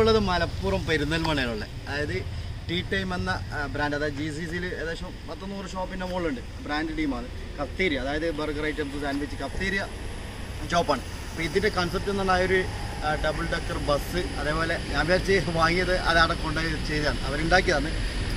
നമ്മളുള്ളത് മലപ്പുറം പെരുന്തൽമണയിലുള്ള അതായത് ടീ ടൈം എന്ന ബ്രാൻഡ് അതായത് ജി സി സിയിൽ ഏകദേശം പത്ത് നൂറ് ഷോപ്പിൻ്റെ മുകളിലുണ്ട് ബ്രാൻഡ് ടീമാണ് കഫ്തീരിയ അതായത് ബർഗർ ഐറ്റംസ് സാൻഡ്വിച്ച് കഫ്തീരിയ ഷോപ്പാണ് അപ്പോൾ ഇതിൻ്റെ കൺസെപ്റ്റ് എന്ന് പറഞ്ഞാൽ ഒരു ഡബിൾ ഡക്കർ ബസ് അതേപോലെ ഞാൻ വിചാരിച്ച് വാങ്ങിയത് അതവിടെ കൊണ്ടുപോയി ചെയ്തതാണ് അവരുണ്ടാക്കിയതാണ്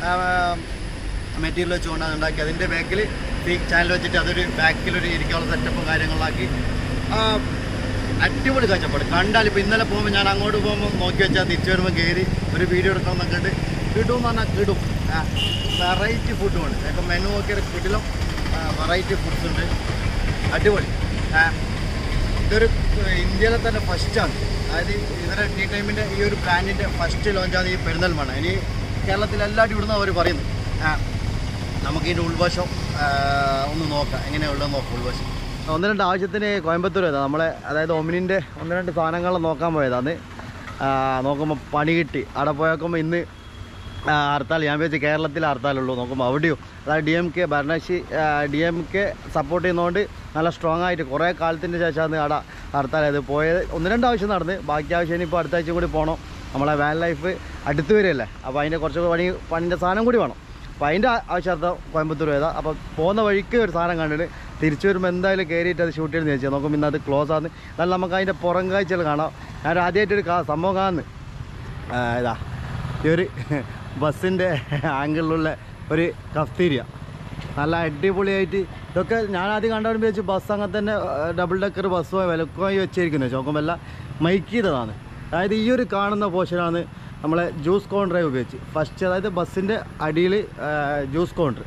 മെറ്റീരിയൽ വെച്ചുകൊണ്ടാണ് ഉണ്ടാക്കി അതിൻ്റെ ബാക്കിൽ ഈ ചാനൽ വെച്ചിട്ട് അതൊരു ബാക്കിലൊരു ഇരിക്കാനുള്ള സെറ്റപ്പും കാര്യങ്ങളിലാക്കി ആ, അടിപൊളി കാഴ്ചപ്പാട് കണ്ടാൽ ഇപ്പോൾ ഇന്നലെ പോകുമ്പോൾ ഞാൻ അങ്ങോട്ട് പോകുമ്പോൾ നോക്കി വെച്ചാൽ തിരിച്ചു വരുമ്പോൾ കയറി ഒരു വീഡിയോ എടുക്കണം എന്നൊക്കെ കിടും എന്ന് പറഞ്ഞാൽ കിടും വെറൈറ്റി ഫുഡുമാണ് ഇപ്പം മെനു നോക്കിയാൽ കിടിലും വെറൈറ്റി ഫുഡ്സ് ഉണ്ട് അടിപൊളി ആ, ഇതൊരു ഇന്ത്യയിലെ തന്നെ ഫസ്റ്റാണ് അതായത് ഇവരെ ടീ ടൈമിൻ്റെ ഈ ഒരു ബ്രാൻഡിൻ്റെ ഫസ്റ്റ് ലോഞ്ചാണ് ഈ പെരുന്തൽമണ്ണ ഇനി കേരളത്തിൽ എല്ലാവരും ഇവിടുന്ന് അവർ പറയുന്നു ആ നമുക്ക് ഇതിൻ്റെ ഉൾവശം ആ, ഒന്ന് നോക്കാം എങ്ങനെയുള്ളത് നോക്കാം ഉൾവശം ഒന്ന് രണ്ട് ആവശ്യത്തിന് കോയമ്പത്തൂർ പോയതാണ് നമ്മളെ അതായത് ഒമിനിൻ്റെ ഒന്ന് രണ്ട് സാധനങ്ങൾ നോക്കാൻ പോയതാണ് ആ, നോക്കുമ്പോൾ പണി കിട്ടി അവിടെ പോയേക്കുമ്പോൾ ഇന്ന് ആ, ഹർത്താൽ ഞാൻ വിചാരിച്ചു കേരളത്തിൽ ഹർത്താലുള്ളൂ നോക്കുമ്പോൾ അവിടെയോ അതായത് ഡി എം കെ ഭരണകക്ഷി ഡി എം കെ സപ്പോർട്ട് ചെയ്യുന്നതുകൊണ്ട് നല്ല സ്ട്രോങ് ആയിട്ട് കുറേ കാലത്തിന് ശേഷമാണ് അവിടെ ഹർത്താലായത് പോയത് ഒന്ന് രണ്ട് ആവശ്യം നടന്ന് ബാക്കി ആവശ്യം ഇനിയിപ്പോൾ അടുത്ത ആഴ്ച കൂടി പോകണം നമ്മളെ വാൻ ലൈഫ് അടുത്ത് വരികയല്ലേ അപ്പോൾ അതിൻ്റെ കുറച്ച് പണി പണിൻ്റെ സാധനം കൂടി വേണം അപ്പോൾ അതിൻ്റെ ആവശ്യാർത്ഥം കോയമ്പത്തൂർ പോയതാണ് അപ്പോൾ പോകുന്ന വഴിക്ക് ഒരു സാധനം കണ്ടിട്ട് തിരിച്ചു വരുമ്പോൾ എന്തായാലും കയറിയിട്ട് അത് ഷൂട്ട് ചെയ്ത് വെച്ചാൽ നോക്കുമ്പോൾ ഇന്ന് അത് ക്ലോസ് ആണ് എന്നാലും നമുക്ക് അതിൻ്റെ പുറം കാഴ്ചകൾ കാണാം ഞാൻ ആദ്യമായിട്ടൊരു കാ സംഭവം കാണുന്നു ആ, ഇതാ ഈ ഒരു ബസ്സിൻ്റെ ആംഗിളിലുള്ള ഒരു കഫ്തീരിയ നല്ല അടിപൊളിയായിട്ട് ഇതൊക്കെ ഞാൻ ആദ്യം കണ്ടവരും വിചാരിച്ചു ബസ് അങ്ങനെ തന്നെ ഡബിൾ ഡക്കർ ബസ്സോ വിലക്കോയി വെച്ചിരിക്കുന്നത് നോക്കുമ്പോൾ എല്ലാം മൈക്ക് ചെയ്തതാണ് അതായത് ഈ ഒരു കാണുന്ന പോർഷനാണ് നമ്മളെ ജ്യൂസ് കൗണ്ടറെ ഉപയോഗിച്ച് ഫസ്റ്റ് അതായത് ബസ്സിൻ്റെ അടിയിൽ ജ്യൂസ് കൗണ്ടർ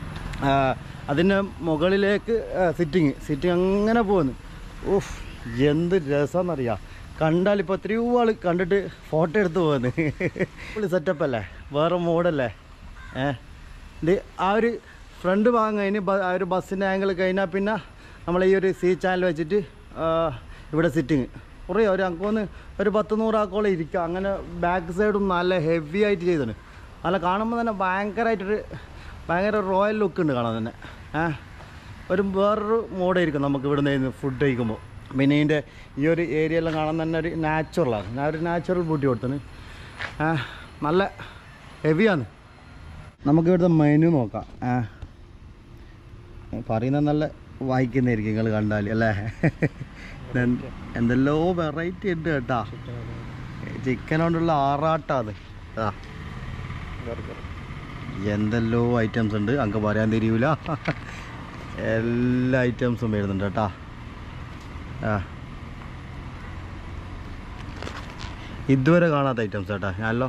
അതിൻ്റെ മുകളിലേക്ക് സിറ്റിങ് സിറ്റിങ് അങ്ങനെ പോകുന്നു ഉഫ് എന്ത് രസമെന്നറിയാം കണ്ടാൽ ഇപ്പോൾ എത്രയോ ആൾ കണ്ടിട്ട് ഫോട്ടോ എടുത്ത് പോകുന്നു പുള്ളി സെറ്റപ്പ് അല്ലേ വേറെ മോഡല്ലേ ഏ ഇത് ആ ഒരു ഫ്രണ്ട് ഭാഗം കഴിഞ്ഞ് ബ- ആ ഒരു ബസ്സിൻ്റെ ആംഗിൾ കഴിഞ്ഞാൽ പിന്നെ നമ്മൾ ഈ ഒരു സി ചാനൽ വെച്ചിട്ട് ആ, ഇവിടെ സിറ്റിങ് കുറേ ഒരു അങ്കോന്ന് ഒരു പത്ത് നൂറാക്കോളം ഇരിക്കുക അങ്ങനെ ബാക്ക് സൈഡും നല്ല ഹെവി ആയിട്ട് ചെയ്തിട്ടുണ്ട് നല്ല കാണുമ്പോൾ തന്നെ ഭയങ്കരമായിട്ടൊരു ഭയങ്കര റോയൽ ലുക്ക് ഉണ്ട് കാണാൻ തന്നെ ഏ ഒരു വേറൊരു മോഡായിരിക്കും നമുക്ക് ഇവിടെ നിന്ന് ഫുഡ് കഴിക്കുമ്പോൾ പിന്നെ ഇതിൻ്റെ ഈ ഒരു ഏരിയയെല്ലാം കാണാൻ തന്നെ ഒരു നാച്ചുറലാണ് ഞാൻ ഒരു നാച്ചുറൽ ബ്യൂട്ടി കൊടുത്തത് ആ നല്ല ഹെവിയാണ് നമുക്ക് ഇവിടുത്തെ മെനു നോക്കാം ആ പറയുന്നത് നല്ല വായിക്കുന്നതായിരിക്കും നിങ്ങൾ കണ്ടാൽ അല്ലേ എന്ത്- എന്തെല്ലോ വെറൈറ്റി ഉണ്ട് കേട്ടാ ചിക്കൻ കൊണ്ടുള്ള ആറാട്ടാത് ആ എന്തെല്ലോ ഐറ്റംസ് ഉണ്ട് അങ്ങ് പറയാൻ തിരിയൂല എല്ലാ ഐറ്റംസും വരുന്നുണ്ട് കേട്ടാ ആ ഇതുവരെ കാണാത്ത ഐറ്റംസ് കേട്ടാ ഞാനല്ലോ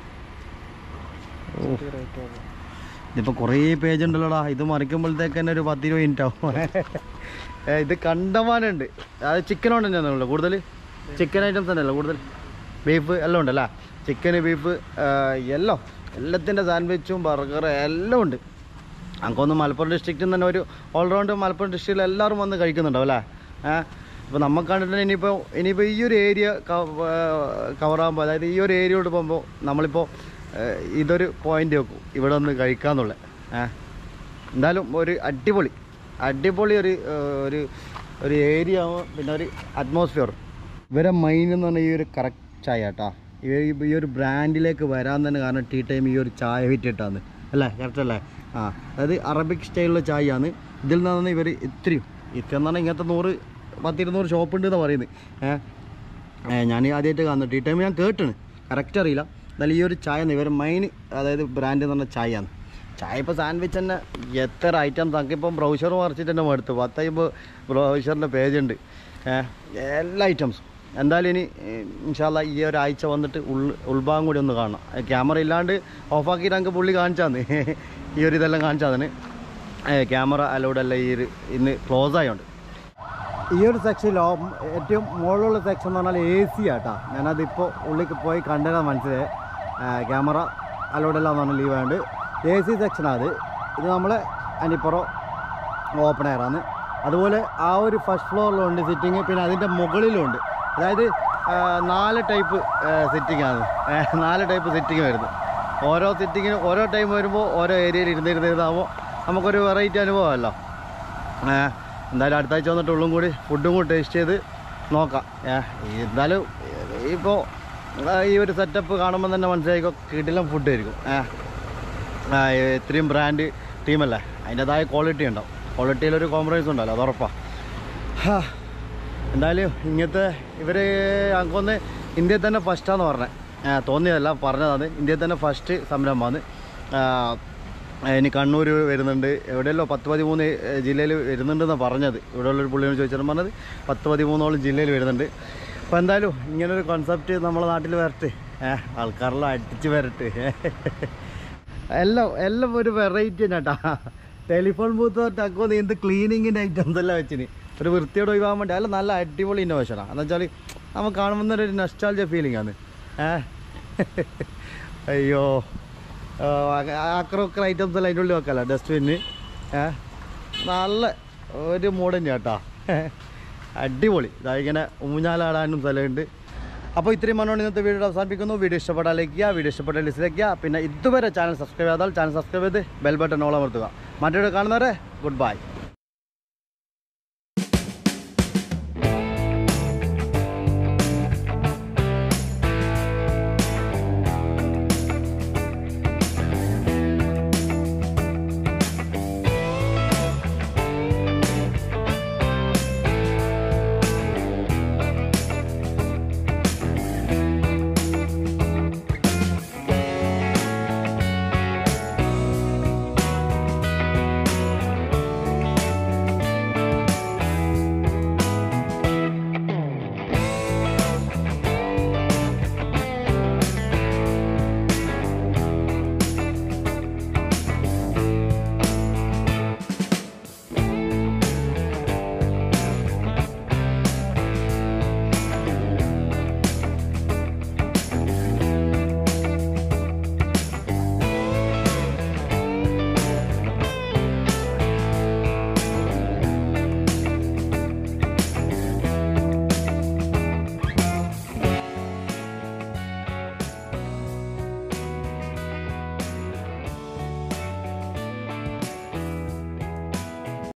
ഓ ഇതിപ്പോൾ കുറേ പേജ് ഉണ്ടല്ലോടാ ഇത് മറിക്കുമ്പോഴത്തേക്ക് തന്നെ ഒരു പത്ത് ഇരുപത് മിനിറ്റ് ആവും ഏ, ഇത് കണ്ടമാനുണ്ട് അത് ചിക്കൻ കൊണ്ട് തന്നെയാണല്ലോ കൂടുതൽ ചിക്കൻ ഐറ്റംസ് തന്നെയല്ലോ കൂടുതൽ ബീഫ് എല്ലാം ഉണ്ടല്ലേ ചിക്കന് ബീഫ് എല്ലാം എല്ലാത്തിൻ്റെ സാൻഡ്വിച്ചും ബർഗർ എല്ലാം ഉണ്ട് നമുക്കൊന്ന് മലപ്പുറം ഡിസ്ട്രിക്റ്റിൽ തന്നെ ഒരു ഓൾറൗണ്ട് മലപ്പുറം ഡിസ്ട്രിക്റ്റിൽ എല്ലാവരും വന്ന് കഴിക്കുന്നുണ്ടാവും അല്ലേ ഏഹ് ഇപ്പോൾ നമുക്ക് കണ്ടിട്ടുണ്ടെങ്കിൽ ഇനിയിപ്പോൾ ഇനിയിപ്പോൾ ഈ ഒരു ഏരിയ കവറാകുമ്പോൾ അതായത് ഈ ഒരു ഏരിയയോട് പോകുമ്പോൾ നമ്മളിപ്പോൾ ഏഹ്, ഇതൊരു പോയിന്റ് വെക്കും ഇവിടെ ഒന്ന് കഴിക്കാന്നുള്ള ഏഹ് എന്തായാലും ഒരു അടിപൊളി അടിപൊളി ഒരു ഏഹ്, ഒരു ഒരു ഏരിയ പിന്നെ ഒരു അറ്റ്മോസ്ഫിയർ ഇവരെ മൈൻ എന്ന് പറഞ്ഞാൽ ഈ ഒരു കറക്റ്റ് ചായ കേട്ടാ ഈ ഈ ഒരു ബ്രാൻഡിലേക്ക് വരാൻ തന്നെ കാരണം ടീ ടൈം ഈ ഒരു ചായ വിറ്റിട്ടാണ് അല്ലേ കറക്റ്റ് അല്ലേ ആ അതായത് അറബിക് സ്റ്റൈലിലുള്ള ചായയാണ് ഇതിൽ നിന്നാണ് ഇവർ ഇത്രയും ഇത്ര എന്ന് പറഞ്ഞാൽ ഇങ്ങനത്തെ നൂറ് പത്തിരുന്നൂറ് ഷോപ്പ് ഉണ്ട് എന്ന് പറയുന്നത് ഏഹ് ഏ, ഞാൻ ആദ്യമായിട്ട് കാണുന്നു ടീ ടൈം ഞാൻ കേട്ടാണ് കറക്റ്റ് അറിയില്ല എന്നാലും ഈ ഒരു ചായ ഇവർ മെയിൻ അതായത് ബ്രാൻഡ് എന്ന് പറഞ്ഞ ചായയാണ് ചായ ഇപ്പോൾ സാൻഡ്വിച്ച് തന്നെ എത്ര ഐറ്റംസ് നമുക്കിപ്പം ബ്രൗഷർ മറിച്ചിട്ട് തന്നെ എടുത്തു പത്തൈമ്പത് ബ്രൗഷറിൻ്റെ പേജ് ഉണ്ട് ഏ, എല്ലാ ഐറ്റംസും എന്തായാലും ഇനി ഇൻഷാല്ല ഈ ഒരാഴ്ച വന്നിട്ട് ഉൾ ഉൾഭാഗം കൂടി ഒന്ന് കാണണം ക്യാമറ ഇല്ലാണ്ട് ഓഫാക്കിയിട്ട് നമുക്ക് പുള്ളി കാണിച്ചാന്ന് ഈ ഒരു ഇതെല്ലാം കാണിച്ചാന്ന് ക്യാമറ അലൗഡ് അല്ല ഈ ഒരു ഇന്ന് ക്ലോസ് ആയതുകൊണ്ട് ഈ ഒരു സെക്ഷനിൽ ഏറ്റവും മുകളിലുള്ള സെക്ഷൻ എന്ന് പറഞ്ഞാൽ എ സി ആട്ടാ ഞാനതിപ്പോൾ ഉള്ളിൽ പോയി കണ്ടതാണ് മനസ്സിലായി ക്യാമറ അലോഡെല്ലാം എന്ന് പറഞ്ഞാൽ ലീവ് ആയതുകൊണ്ട് എ സി സെക്ഷനാണ് അത് ഇത് നമ്മളെ അനിപ്പുറം ഓപ്പൺ എയറാണ് അതുപോലെ ആ ഒരു ഫസ്റ്റ് ഫ്ലോറിലുണ്ട് സിറ്റിങ് പിന്നെ അതിൻ്റെ മുകളിലുണ്ട് അതായത് ആ, നാല് ടൈപ്പ് സിറ്റിംഗ് ആണ് ഏ, നാല് ടൈപ്പ് സിറ്റിംഗ് വരുന്നത് ഓരോ സിറ്റിങ്ങിനും ഓരോ ടൈം വരുമ്പോൾ ഓരോ ഏരിയയിൽ ഇരുന്നിരുന്നിരുന്നാകുമ്പോൾ നമുക്കൊരു വെറൈറ്റി അനുഭവമല്ലോ ഏ, എന്തായാലും അടുത്ത ആഴ്ച വന്നിട്ട് ഉള്ളും കൂടി ഫുഡും കൂടി ടേസ്റ്റ് ചെയ്ത് നോക്കാം ഏ, എന്തായാലും ഇപ്പോൾ ആ, ഈ ഒരു സെറ്റപ്പ് കാണുമ്പോൾ തന്നെ മനസ്സിലായിക്കോ കിടിലം ഫുഡ് ആയിരിക്കും ഏ ആ, ഇത്രയും ബ്രാൻഡ് ടീമല്ലേ അതിൻ്റെതായ ക്വാളിറ്റി ഉണ്ടാവും ക്വാളിറ്റിയിലൊരു കോംപ്രമൈസ് ഉണ്ടല്ലോ അത് ഉറപ്പാണ് എന്തായാലും ഇങ്ങനത്തെ ഇവർ അങ്ങൊന്ന് ഇന്ത്യയിൽ തന്നെ ഫസ്റ്റാന്ന് പറഞ്ഞത് തോന്നിയതല്ല പറഞ്ഞതാണ് ഇന്ത്യയിൽ തന്നെ ഫസ്റ്റ് സംരംഭമാണ് ഇനി കണ്ണൂർ വരുന്നുണ്ട് എവിടെയല്ലോ പത്ത് പതിമൂന്ന് ജില്ലയിൽ വരുന്നുണ്ടെന്നാണ് പറഞ്ഞത് ഇവിടെയുള്ളൊരു പുള്ളിയോട് ചോദിച്ചാലും പറഞ്ഞത് പത്ത് പതിമൂന്നോളം ജില്ലയിൽ വരുന്നുണ്ട് അപ്പോൾ എന്തായാലും ഇങ്ങനൊരു കോൺസെപ്റ്റ് നമ്മളെ നാട്ടിൽ വരട്ടെ ഏഹ് ആൾക്കാരെല്ലാം അടിച്ച് വരട്ടെ എല്ലാം എല്ലാം ഒരു വെറൈറ്റി തന്നെ കേട്ടാ ടെലിഫോൺ ബൂത്ത് ടക്കോ എന്ത് ക്ലീനിങ്ങിൻ്റെ ഐറ്റംസ് എല്ലാം വെച്ചിന് ഒരു വൃത്തിയോട് ഒഴിവാൻ വേണ്ടി അല്ല നല്ല അടിപൊളി ഇന്നോവേഷനാണ് എന്ന് വെച്ചാൽ നമുക്ക് കാണുമ്പോൾ ഒരു നസ്റ്റാൾജ ഫീലിംഗ് ആണ് ഏ അയ്യോ ആക്രോക്കർ ഐറ്റംസ് എല്ലാം അതിൻ്റെ ഉള്ളിൽ വെക്കല്ല ഡസ്റ്റ്ബിന്ന് ഏ നല്ല ഒരു മൂഡ് തന്നെ കേട്ടാ അടിപൊളി ഇതാ ഇങ്ങനെ ഊഞ്ഞാലാടാനും സ്ഥലമുണ്ട് അപ്പോൾ ഇത്രയും മനോട് ഇന്നത്തെ വീഡിയോ അവസാനിപ്പിക്കുന്നു വീഡിയോ ഇഷ്ടപ്പെട്ടാൽ ലൈക്ക് ചെയ്യുക വീഡിയോ ഇഷ്ടപ്പെട്ടാൽ ഡിസ്ലൈക്ക് ചെയ്യുക പിന്നെ ഇതുവരെ ചാനൽ സബ്സ്ക്രൈബ് ചെയ്താൽ ചാനൽ സബ്സ്ക്രൈബ് ചെയ്ത് ബെൽ ബട്ടൺ ഓളം അമർത്തുക മറ്റൊരു കാണുന്നവരെ ഗുഡ് ബൈ